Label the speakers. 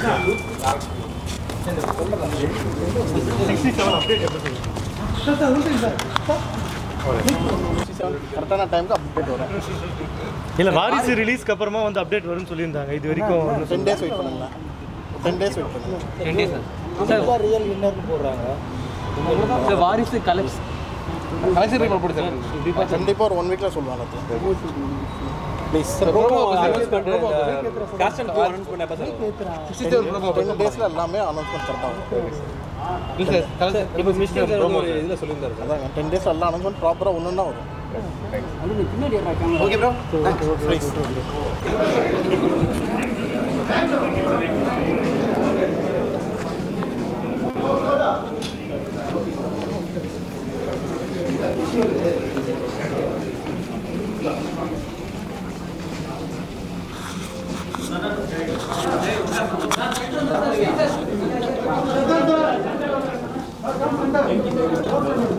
Speaker 1: கரெக்டான டைமுக்கு அப்டேட் வரும்
Speaker 2: இல்ல வாரிசு ரிலீஸ்க்கு அப்புறமா வந்து அப்டேட் வரும்னு சொல்லியிருந்தாங்க இது வரைக்கும்
Speaker 1: டென் டேஸ் வெயிட் பண்ணுங்களேன் டென் டேஸ் வெயிட் பண்ணுங்க
Speaker 3: டென் டேஸ் சார் ரியல் வின்னர்னு போடுறாங்க சார் வாரிசு கலெக்ட் கலெக்ஷன் ரிப்போர்ட் போட்டு
Speaker 1: கண்டிப்பாக ஒரு ஒன் வீக்கில் சொல்லுவாங்க ப்ளீஸ் டென் டேஸில் எல்லாமே அனௌன்ஸ்மெண்ட் கரெக்டாக
Speaker 3: இப்போ மிஸ்டர் ஒரு இதில் சொல்லியிருந்தாரு
Speaker 1: அதாங்க டென் டேஸில் எல்லா அனௌன்ஸ்மெண்ட் ப்ராப்பராக ஒன்று தான் வரும்
Speaker 3: okay bro
Speaker 1: please
Speaker 4: Thank you.